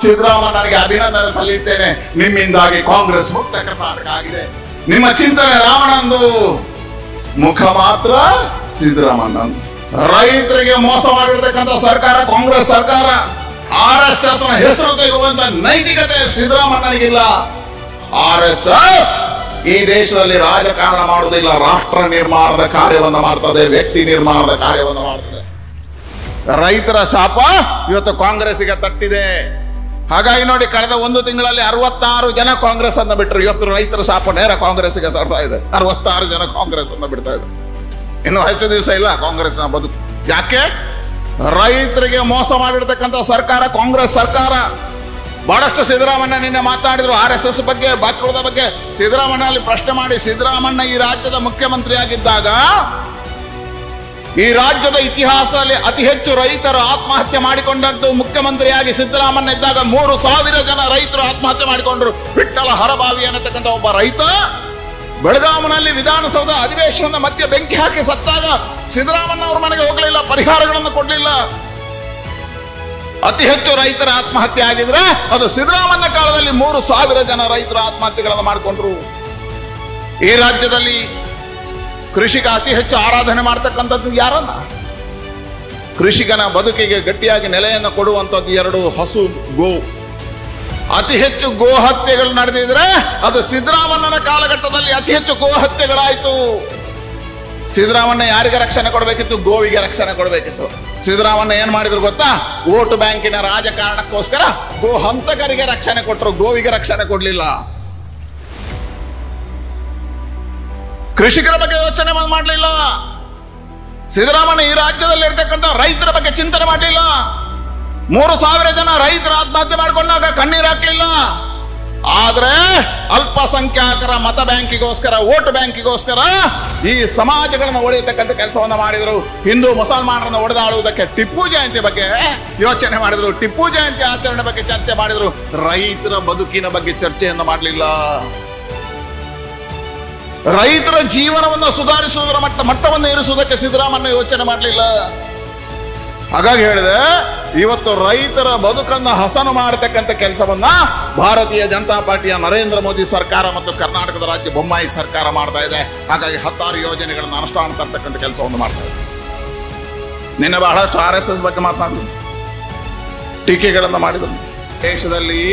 ಸಿದ್ದರಾಮಯ್ಯನಿಗೆ ಅಭಿನಂದನೆ ಸಲ್ಲಿಸ್ತೇನೆ ನಿಮ್ಮಿಂದಾಗಿ ಕಾಂಗ್ರೆಸ್ ಮುಕ್ತ ಕರ್ನಾಟಕ ಆಗಿದೆ ನಿಮ್ಮ ಚಿಂತನೆ ರಾವಣಂದು ಮುಖ ಮಾತ್ರ ಸಿದ್ದರಾಮಯ್ಯ ರೈತರಿಗೆ ಮೋಸ ಮಾಡಿರ್ತಕ್ಕಂಥ ಸರ್ಕಾರ ಕಾಂಗ್ರೆಸ್ ಸರ್ಕಾರ ಆರ್ ಎಸ್ ಎಸ್ ನ ಹೆಸರು ತೆಗೆಯುವಂತ ನೈತಿಕತೆ ಸಿದ್ದರಾಮಯ್ಯನಿಗಿಲ್ಲ ಆರ್ ಎಸ್ ಎಸ್ ಈ ದೇಶದಲ್ಲಿ ರಾಜಕಾರಣ ಮಾಡುವುದಿಲ್ಲ ರಾಷ್ಟ್ರ ನಿರ್ಮಾಣದ ಕಾರ್ಯವನ್ನು ಮಾಡ್ತದೆ ವ್ಯಕ್ತಿ ನಿರ್ಮಾಣದ ಕಾರ್ಯವನ್ನು ಮಾಡ್ತದೆ ರೈತರ ಶಾಪ ಇವತ್ತು ಕಾಂಗ್ರೆಸ್ಗೆ ತಟ್ಟಿದೆ ಹಾಗಾಗಿ ನೋಡಿ ಕಳೆದ ಒಂದು ತಿಂಗಳಲ್ಲಿ ಅರವತ್ತಾರು ಜನ ಕಾಂಗ್ರೆಸ್ ಅನ್ನ ಬಿಟ್ಟರು ಇವತ್ತು ರೈತರ ಶಾಪ ನೇರ ಕಾಂಗ್ರೆಸ್ಗೆ ತಡ್ತಾ ಇದೆ ಅರವತ್ತಾರು ಜನ ಕಾಂಗ್ರೆಸ್ ಅನ್ನ ಬಿಡ್ತಾ ಇದೆ ಇನ್ನು ಹೆಚ್ಚು ದಿವಸ ಇಲ್ಲ ಕಾಂಗ್ರೆಸ್ನ ಬದುಕು ಯಾಕೆ ರೈತರಿಗೆ ಮೋಸ ಮಾಡಿರ್ತಕ್ಕಂಥ ಸರ್ಕಾರ ಕಾಂಗ್ರೆಸ್ ಸರ್ಕಾರ ಬಹಳಷ್ಟು ಸಿದ್ದರಾಮಯ್ಯ ನಿನ್ನೆ ಮಾತನಾಡಿದ್ರು ಆರ್ ಎಸ್ ಎಸ್ ಬಗ್ಗೆ ಬಾಕಿದ ಬಗ್ಗೆ ಸಿದ್ದರಾಮಯ್ಯ ಅಲ್ಲಿ ಪ್ರಶ್ನೆ ಮಾಡಿ ಸಿದ್ದರಾಮಯ್ಯ ಈ ರಾಜ್ಯದ ಮುಖ್ಯಮಂತ್ರಿಯಾಗಿದ್ದಾಗ ಈ ರಾಜ್ಯದ ಇತಿಹಾಸದಲ್ಲಿ ಅತಿ ಹೆಚ್ಚು ರೈತರು ಆತ್ಮಹತ್ಯೆ ಮಾಡಿಕೊಂಡದ್ದು ಮುಖ್ಯಮಂತ್ರಿಯಾಗಿ ಸಿದ್ದರಾಮಯ್ಯ ಇದ್ದಾಗ ಮೂರು ಸಾವಿರ ಜನ ರೈತರು ಆತ್ಮಹತ್ಯೆ ಮಾಡಿಕೊಂಡ್ರು ವಿಠ್ಠಲ ಹರಬಾವಿ ಅನ್ನತಕ್ಕಂಥ ಒಬ್ಬ ರೈತ ಬೆಳಗಾವಿನಲ್ಲಿ ವಿಧಾನಸೌಧ ಅಧಿವೇಶನದ ಮಧ್ಯೆ ಬೆಂಕಿ ಹಾಕಿ ಸತ್ತಾಗ ಸಿದ್ದರಾಮಯ್ಯ ಅವ್ರ ಮನೆಗೆ ಹೋಗಲಿಲ್ಲ ಪರಿಹಾರಗಳನ್ನು ಕೊಡಲಿಲ್ಲ ಅತಿ ಹೆಚ್ಚು ರೈತರ ಆತ್ಮಹತ್ಯೆ ಆಗಿದ್ರೆ ಅದು ಸಿದ್ದರಾಮಯ್ಯ ಕಾಲದಲ್ಲಿ ಮೂರು ಸಾವಿರ ಜನ ರೈತರ ಆತ್ಮಹತ್ಯೆಗಳನ್ನು ಮಾಡಿಕೊಂಡ್ರು ಈ ರಾಜ್ಯದಲ್ಲಿ ಕೃಷಿಕ ಅತಿ ಹೆಚ್ಚು ಆರಾಧನೆ ಮಾಡ್ತಕ್ಕಂಥದ್ದು ಯಾರನ್ನ ಕೃಷಿಕನ ಬದುಕಿಗೆ ಗಟ್ಟಿಯಾಗಿ ನೆಲೆಯನ್ನು ಕೊಡುವಂಥದ್ದು ಎರಡು ಹಸು ಗೋ ಅತಿ ಹೆಚ್ಚು ಗೋ ಹತ್ಯೆಗಳು ನಡೆದಿದ್ರೆ ಅದು ಸಿದ್ದರಾಮಣ್ಣನ ಕಾಲಘಟ್ಟದಲ್ಲಿ ಅತಿ ಹೆಚ್ಚು ಗೋ ಹತ್ಯೆಗಳಾಯ್ತು ಸಿದ್ದರಾಮಣ್ಣ ಯಾರಿಗೆ ರಕ್ಷಣೆ ಕೊಡಬೇಕಿತ್ತು ಗೋವಿಗೆ ರಕ್ಷಣೆ ಕೊಡಬೇಕಿತ್ತು ಸಿದ್ದರಾಮಣ್ಣ ಏನ್ ಮಾಡಿದ್ರು ಗೊತ್ತಾ ವೋಟ್ ಬ್ಯಾಂಕಿನ ರಾಜಕಾರಣಕ್ಕೋಸ್ಕರ ಗೋ ಹಂತಕರಿಗೆ ರಕ್ಷಣೆ ಕೊಟ್ಟರು ಗೋವಿಗೆ ರಕ್ಷಣೆ ಕೊಡ್ಲಿಲ್ಲ ಕೃಷಿಕರ ಬಗ್ಗೆ ಯೋಚನೆ ಮಾಡಲಿಲ್ಲ ಸಿದ್ದರಾಮಯ್ಯ ಈ ರಾಜ್ಯದಲ್ಲಿ ಇರ್ತಕ್ಕಂಥ ರೈತರ ಬಗ್ಗೆ ಚಿಂತನೆ ಮಾಡಲಿಲ್ಲ ಮೂರು ಸಾವಿರ ಜನ ರೈತರ ಆತ್ಮಹತ್ಯೆ ಮಾಡಿಕೊಂಡಾಗ ಕಣ್ಣೀರು ಹಾಕ್ಲಿಲ್ಲ ಆದ್ರೆ ಅಲ್ಪಸಂಖ್ಯಾತರ ಮತ ಬ್ಯಾಂಕಿಗೋಸ್ಕರ ವೋಟ್ ಬ್ಯಾಂಕಿಗೋಸ್ಕರ ಈ ಸಮಾಜಗಳನ್ನು ಒಡೆಯತಕ್ಕಂಥ ಕೆಲಸವನ್ನ ಮಾಡಿದರು ಹಿಂದೂ ಮುಸಲ್ಮಾನರನ್ನು ಒಡೆದಾಡುವುದಕ್ಕೆ ಟಿಪ್ಪು ಜಯಂತಿ ಬಗ್ಗೆ ಯೋಚನೆ ಮಾಡಿದ್ರು ಟಿಪ್ಪು ಜಯಂತಿ ಆಚರಣೆ ಬಗ್ಗೆ ಚರ್ಚೆ ಮಾಡಿದ್ರು ರೈತರ ಬದುಕಿನ ಬಗ್ಗೆ ಚರ್ಚೆಯನ್ನು ಮಾಡಲಿಲ್ಲ ರೈತರ ಜೀವನವನ್ನು ಸುಧಾರಿಸುವುದರ ಮಟ್ಟ ಮಟ್ಟವನ್ನು ಏರಿಸುವುದಕ್ಕೆ ಸಿದ್ದರಾಮಯ್ಯ ಯೋಚನೆ ಮಾಡಲಿಲ್ಲ ಹಾಗಾಗಿ ಹೇಳಿದೆ ಇವತ್ತು ರೈತರ ಬದುಕನ್ನ ಹಸನು ಮಾಡತಕ್ಕಂಥ ಕೆಲಸವನ್ನ ಭಾರತೀಯ ಜನತಾ ಪಾರ್ಟಿಯ ನರೇಂದ್ರ ಮೋದಿ ಸರ್ಕಾರ ಮತ್ತು ಕರ್ನಾಟಕದ ರಾಜ್ಯ ಬೊಮ್ಮಾಯಿ ಸರ್ಕಾರ ಮಾಡ್ತಾ ಇದೆ ಹಾಗಾಗಿ ಹತ್ತಾರು ಯೋಜನೆಗಳನ್ನು ಅನುಷ್ಠಾನ ತರ್ತಕ್ಕಂಥ ಕೆಲಸವನ್ನು ಮಾಡ್ತಾ ಇದೆ ನಿನ್ನೆ ಬಹಳಷ್ಟು ಆರ್ ಎಸ್ ಎಸ್ ಬಗ್ಗೆ ಮಾತನಾಡಿದ್ರು ಟೀಕೆಗಳನ್ನು ಮಾಡಿದರು ದೇಶದಲ್ಲಿ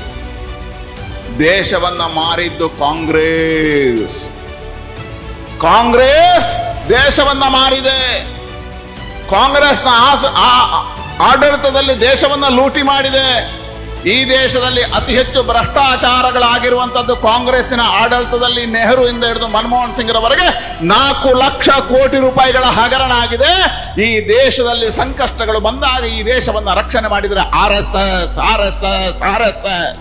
ದೇಶವನ್ನ ಮಾರಿದ್ದು ಕಾಂಗ್ರೆಸ್ ಕಾಂಗ್ರೆಸ್ ದೇಶವನ್ನ ಮಾರಿದೆ ಕಾಂಗ್ರೆಸ್ನ ಆಸ- ಆ- ಆಡಳಿತದಲ್ಲಿ ದೇಶವನ್ನ ಲೂಟಿ ಮಾಡಿದೆ ಈ ದೇಶದಲ್ಲಿ ಅತಿ ಹೆಚ್ಚು ಭ್ರಷ್ಟಾಚಾರಗಳಾಗಿರುವಂತದ್ದು ಕಾಂಗ್ರೆಸ್ಸಿನ ಆಡಳಿತದಲ್ಲಿ ನೆಹರುವಿಂದ ಹಿಡಿದು ಮನಮೋಹನ್ ಸಿಂಗ್ರವರೆಗೆ ನಾಲ್ಕು ಲಕ್ಷ ಕೋಟಿ ರೂಪಾಯಿಗಳ ಹಗರಣ ಆಗಿದೆ ಈ ದೇಶದಲ್ಲಿ ಸಂಕಷ್ಟಗಳು ಬಂದಾಗ ಈ ದೇಶವನ್ನ ರಕ್ಷಣೆ ಮಾಡಿದರೆ R S S R S S R S S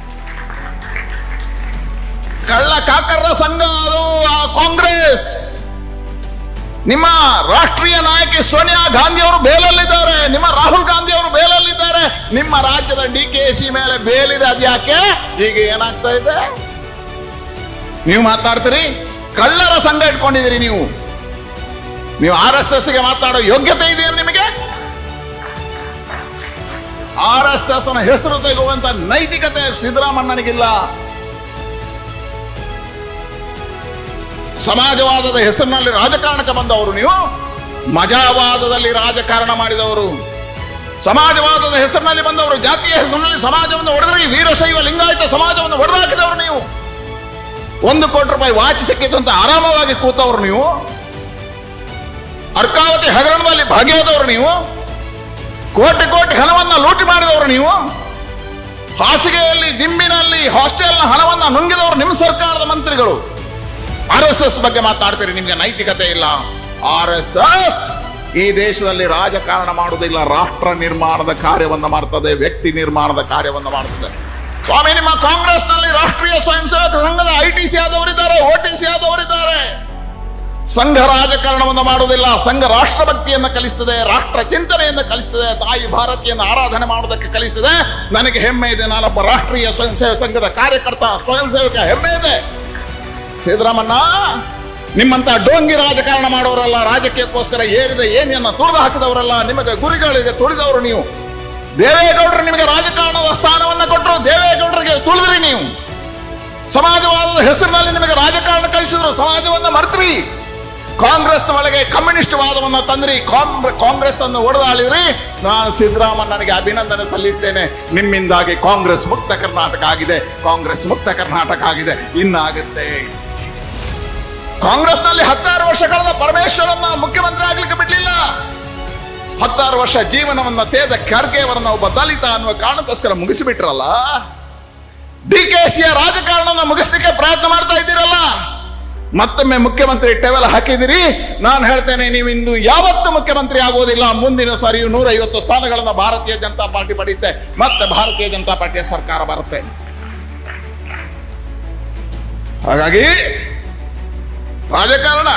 ಕಳ್ಳ ಕಾಕರ್ರ ಸಂಘ ಅದು ಆ ಕಾಂಗ್ರೆಸ್ ನಿಮ್ಮ ರಾಷ್ಟ್ರೀಯ ನಾಯಕಿ ಸೋನಿಯಾ ಗಾಂಧಿ ಅವರು ಬೇಲಲ್ಲಿದ್ದಾರೆ ನಿಮ್ಮ ರಾಹುಲ್ ಗಾಂಧಿ ಅವರು ಬೇಲಲ್ಲಿದ್ದಾರೆ ನಿಮ್ಮ ರಾಜ್ಯದ ಡಿ ಕೆ ಸಿ ಮೇಲೆ ಬೇಲಿದೆ ಅದ್ಯಾಕೆ ಈಗ ಏನಾಗ್ತಾ ಇದೆ ನೀವು ಮಾತಾಡ್ತೀರಿ ಕಳ್ಳರ ಸಂಘ ಇಟ್ಕೊಂಡಿದ್ದೀರಿ ನೀವು ನೀವು ಆರ್ ಎಸ್ ಎಸ್ ಗೆ ಮಾತಾಡೋ ಯೋಗ್ಯತೆ ಇದೆಯಾ ನಿಮಗೆ ಆರ್ ಎಸ್ ಎಸ್ ನ ಹೆಸರು ತೆಗೆಯುವಂತ ನೈತಿಕತೆ ಸಿದ್ದರಾಮಣ್ಣನಿಗಿಲ್ಲ ಸಮಾಜವಾದದ ಹೆಸರಿನಲ್ಲಿ ರಾಜಕಾರಣಕ್ಕೆ ಬಂದವರು ನೀವು ಮಜಾವಾದದಲ್ಲಿ ರಾಜಕಾರಣ ಮಾಡಿದವರು ಸಮಾಜವಾದದ ಹೆಸರಿನಲ್ಲಿ ಬಂದವರು ಜಾತಿಯ ಹೆಸರಿನಲ್ಲಿ ಸಮಾಜವನ್ನು ಒಡೆದ್ರೆ ಈ ವೀರಶೈವ ಲಿಂಗಾಯತ ಸಮಾಜವನ್ನು ಒಡೆದಾಕಿದವರು ನೀವು ಒಂದು ಕೋಟಿ ರೂಪಾಯಿ ವಾಚ್ ಸಿಕ್ಕಿತು ಅಂತ ಆರಾಮವಾಗಿ ಕೂತವರು ನೀವು ಅರ್ಕಾವತಿ ಹಗರಣದಲ್ಲಿ ಭಾಗಿಯಾದವರು ನೀವು ಕೋಟಿ ಕೋಟಿ ಹಣವನ್ನ ಲೂಟಿ ಮಾಡಿದವರು ನೀವು ಹಾಸಿಗೆಯಲ್ಲಿ ದಿಂಬಿನಲ್ಲಿ ಹಾಸ್ಟೆಲ್ನ ಹಣವನ್ನ ನುಂಗಿದವರು ನಿಮ್ಮ ಸರ್ಕಾರದ ಮಂತ್ರಿಗಳು ಆರ್ ಎಸ್ ಎಸ್ ಬಗ್ಗೆ ಮಾತಾಡ್ತೀರಿ ನಿಮ್ಗೆ ನೈತಿಕತೆ ಇಲ್ಲ ಆರ್ ಎಸ್ ಎಸ್ ಈ ದೇಶದಲ್ಲಿ ರಾಜಕಾರಣ ಮಾಡುವುದಿಲ್ಲ ರಾಷ್ಟ್ರ ನಿರ್ಮಾಣದ ಕಾರ್ಯವನ್ನ ಮಾಡ್ತದೆ ವ್ಯಕ್ತಿ ನಿರ್ಮಾಣದ ಕಾರ್ಯವನ್ನ ಮಾಡ್ತದೆ ಸ್ವಾಮಿ ನಿಮ್ಮ ಕಾಂಗ್ರೆಸ್ನಲ್ಲಿ ರಾಷ್ಟ್ರೀಯ ಸ್ವಯಂ ಸೇವಕ ಸಂಘದ ಐ ಟಿ ಸಿ ಆದವರಿದ್ದಾರೆ ಓ ಟಿ ಸಿ ಆದವರಿದ್ದಾರೆ ಸಂಘ ರಾಜಕಾರಣವನ್ನು ಮಾಡುವುದಿಲ್ಲ ಸಂಘ ರಾಷ್ಟ್ರಭಕ್ತಿಯನ್ನು ಕಲಿಸ್ತದೆ ರಾಷ್ಟ್ರ ಚಿಂತನೆಯನ್ನು ಕಲಿಸ್ತದೆ ತಾಯಿ ಭಾರತಿಯನ್ನು ಆರಾಧನೆ ಮಾಡುವುದಕ್ಕೆ ಕಲಿಸ್ತದೆ ನನಗೆ ಹೆಮ್ಮೆ ಇದೆ ನಾನೊಬ್ಬ ರಾಷ್ಟ್ರೀಯ ಸ್ವಯಂ ಸೇವಕ ಸಂಘದ ಕಾರ್ಯಕರ್ತ ಸ್ವಯಂ ಸೇವಕ ಹೆಮ್ಮೆ ಇದೆ ಸಿದ್ದರಾಮಣ್ಣ ನಿಮ್ಮಂತ ಡೋಂಗಿ ರಾಜಕಾರಣ ಮಾಡೋರಲ್ಲ ರಾಜಕೀಯಕ್ಕೋಸ್ಕರ ಏರಿದ ಏನಿಯನ್ನ ತುಳಿದು ಹಾಕಿದವರಲ್ಲ ನಿಮಗೆ ಗುರಿಗಳಿಗೆ ತುಳಿದವರು ನೀವು ದೇವೇಗೌಡರು ನಿಮಗೆ ರಾಜಕಾರಣದ ಸ್ಥಾನವನ್ನು ಸಮಾಜವಾದದ ಹೆಸರಿನಲ್ಲಿ ನಿಮಗೆ ರಾಜಕಾರಣ ಕಳಿಸಿದ್ರು ಸಮಾಜವನ್ನ ಮರ್ತ್ರಿ ಕಾಂಗ್ರೆಸ್ನ ಒಳಗೆ ಕಮ್ಯುನಿಸ್ಟ್ ವಾದವನ್ನ ತಂದ್ರಿ ಕಾಂಗ್ರೆ- ಕಾಂಗ್ರೆಸ್ ಅನ್ನು ಒಡೆದಾಳಿದ್ರಿ ನಾನು ಸಿದ್ದರಾಮಣ್ಣನಿಗೆ ಅಭಿನಂದನೆ ಸಲ್ಲಿಸ್ತೇನೆ ನಿಮ್ಮಿಂದಾಗಿ ಕಾಂಗ್ರೆಸ್ ಮುಕ್ತ ಕರ್ನಾಟಕ ಆಗಿದೆ ಕಾಂಗ್ರೆಸ್ ಮುಕ್ತ ಕರ್ನಾಟಕ ಆಗಿದೆ ಇನ್ನಾಗುತ್ತೆ ಕಾಂಗ್ರೆಸ್ನಲ್ಲಿ ಹತ್ತಾರು ವರ್ಷ ಕಳೆದ ಪರಮೇಶ್ವರನ್ನ ಮುಖ್ಯಮಂತ್ರಿ ಆಗ್ಲಿಕ್ಕೆ ಬಿಡ್ಲಿಲ್ಲ ಹತ್ತಾರು ವರ್ಷ ಜೀವನವನ್ನ ತೇದ ಖರ್ಗೆ ಅವರನ್ನ ಒಬ್ಬ ದಲಿತ ಅನ್ನುವ ಕಾರಣಕ್ಕೋಸ್ಕರ ಮುಗಿಸಿಬಿಟ್ರಲ್ಲ ಡಿ ಕೆ ಸಿಯ ರಾಜಕಾರಣನ ಮುಗಿಸ್ಲಿಕ್ಕೆ ಪ್ರಯತ್ನ ಮಾಡ್ತಾ ಇದ್ದೀರಲ್ಲ ಮತ್ತೊಮ್ಮೆ ಮುಖ್ಯಮಂತ್ರಿ ಟೆವೆಲ್ ಹಾಕಿದಿರಿ ನಾನು ಹೇಳ್ತೇನೆ ನೀವು ಇಂದು ಯಾವತ್ತೂ ಮುಖ್ಯಮಂತ್ರಿ ಆಗೋದಿಲ್ಲ ಮುಂದಿನ ಸಾರಿಯೂ ನೂರ ಐವತ್ತು ಸ್ಥಾನಗಳನ್ನ ಭಾರತೀಯ ಜನತಾ ಪಾರ್ಟಿ ಪಡೆಯುತ್ತೆ ಮತ್ತೆ ಭಾರತೀಯ ಜನತಾ ಪಾರ್ಟಿಯ ಸರ್ಕಾರ ಬರುತ್ತೆ ಹಾಗಾಗಿ ರಾಜಕಾರಣ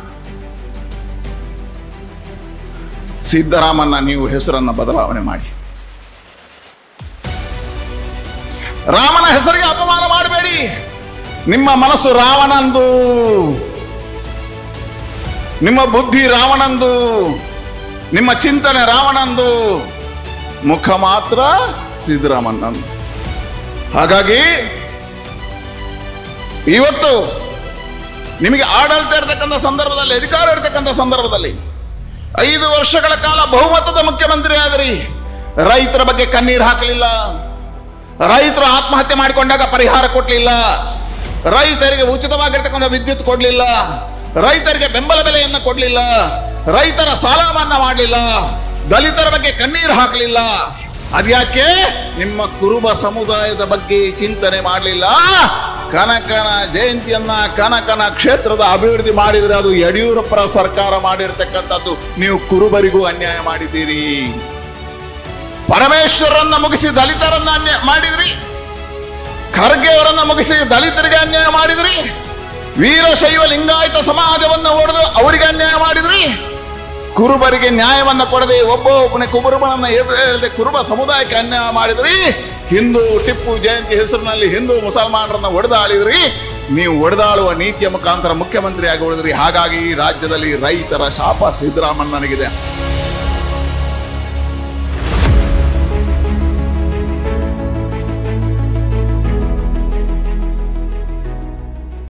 ಸಿದ್ದರಾಮನ್ನ ನೀವು ಹೆಸರನ್ನ ಬದಲಾವಣೆ ಮಾಡಿ ರಾಮನ ಹೆಸರಿಗೆ ಅಪಮಾನ ಮಾಡಬೇಡಿ ನಿಮ್ಮ ಮನಸ್ಸು ರಾವಣಂದು ನಿಮ್ಮ ಬುದ್ಧಿ ರಾವಣಂದು ನಿಮ್ಮ ಚಿಂತನೆ ರಾವಣಂದು ಮುಖ ಮಾತ್ರ ಸಿದ್ದರಾಮಣ್ಣಂದು ಹಾಗಾಗಿ ಇವತ್ತು ನಿಮಗೆ ಆಡಳಿತ ಇರತಕ್ಕಂಥ ಸಂದರ್ಭದಲ್ಲಿ ಅಧಿಕಾರ ಇರತಕ್ಕಂಥ ಸಂದರ್ಭದಲ್ಲಿ ಐದು ವರ್ಷಗಳ ಕಾಲ ಬಹುಮತದ ಮುಖ್ಯಮಂತ್ರಿ ಆದ್ರಿ ರೈತರ ಬಗ್ಗೆ ಕಣ್ಣೀರು ಹಾಕಲಿಲ್ಲ ರೈತರು ಆತ್ಮಹತ್ಯೆ ಮಾಡಿಕೊಂಡಾಗ ಪರಿಹಾರ ಕೊಡ್ಲಿಲ್ಲ ರೈತರಿಗೆ ಉಚಿತವಾಗಿರ್ತಕ್ಕಂಥ ವಿದ್ಯುತ್ ಕೊಡ್ಲಿಲ್ಲ ರೈತರಿಗೆ ಬೆಂಬಲ ಬೆಲೆಯನ್ನು ಕೊಡ್ಲಿಲ್ಲ ರೈತರ ಸಾಲ ಮನ್ನಾ ಮಾಡಲಿಲ್ಲ ದಲಿತರ ಬಗ್ಗೆ ಕಣ್ಣೀರು ಹಾಕಲಿಲ್ಲ ಅದ್ಯಾಕೆ ನಿಮ್ಮ ಕುರುಬ ಸಮುದಾಯದ ಬಗ್ಗೆ ಚಿಂತನೆ ಮಾಡಲಿಲ್ಲ ಕನಕನ ಜಯಂತಿಯನ್ನ ಕನಕನ ಕ್ಷೇತ್ರದ ಅಭಿವೃದ್ಧಿ ಮಾಡಿದ್ರೆ ಅದು ಯಡಿಯೂರಪ್ಪರ ಸರ್ಕಾರ ಮಾಡಿರ್ತಕ್ಕಂಥದ್ದು ನೀವು ಕುರುಬರಿಗೂ ಅನ್ಯಾಯ ಮಾಡಿದ್ದೀರಿ ಪರಮೇಶ್ವರನ್ನ ಮುಗಿಸಿ ದಲಿತರನ್ನ ಅನ್ಯಾಯ ಮಾಡಿದ್ರಿ ಖರ್ಗೆ ಅವರನ್ನ ಮುಗಿಸಿ ದಲಿತರಿಗೆ ಅನ್ಯಾಯ ಮಾಡಿದ್ರಿ ವೀರಶೈವ ಲಿಂಗಾಯತ ಸಮಾಜವನ್ನ ಒಡೆದು ಅವರಿಗೆ ಅನ್ಯಾಯ ಮಾಡಿದ್ರಿ ಕುರುಬರಿಗೆ ನ್ಯಾಯವನ್ನ ಕೊಡದೆ ಒಬ್ಬ ಒಬ್ಬನೇ ಕುರುಬನನ್ನ ಹೇಳದೆ ಕುರುಬ ಸಮುದಾಯಕ್ಕೆ ಅನ್ಯಾಯ ಮಾಡಿದ್ರಿ ಹಿಂದೂ ಟಿಪ್ಪು ಜಯಂತಿ ಹೆಸರಿನಲ್ಲಿ ಹಿಂದೂ ಮುಸಲ್ಮಾನರನ್ನ ಒಡೆದಾಳಿದ್ರಿ ನೀವು ಒಡೆದಾಳುವ ನೀತಿಯ ಮುಖಾಂತರ ಮುಖ್ಯಮಂತ್ರಿಯಾಗಿ ಉಳಿದ್ರಿ ಹಾಗಾಗಿ ಈ ರಾಜ್ಯದಲ್ಲಿ ರೈತರ ಶಾಪ ಸಿದ್ದರಾಮಣ್ಣನಿಗಿದೆ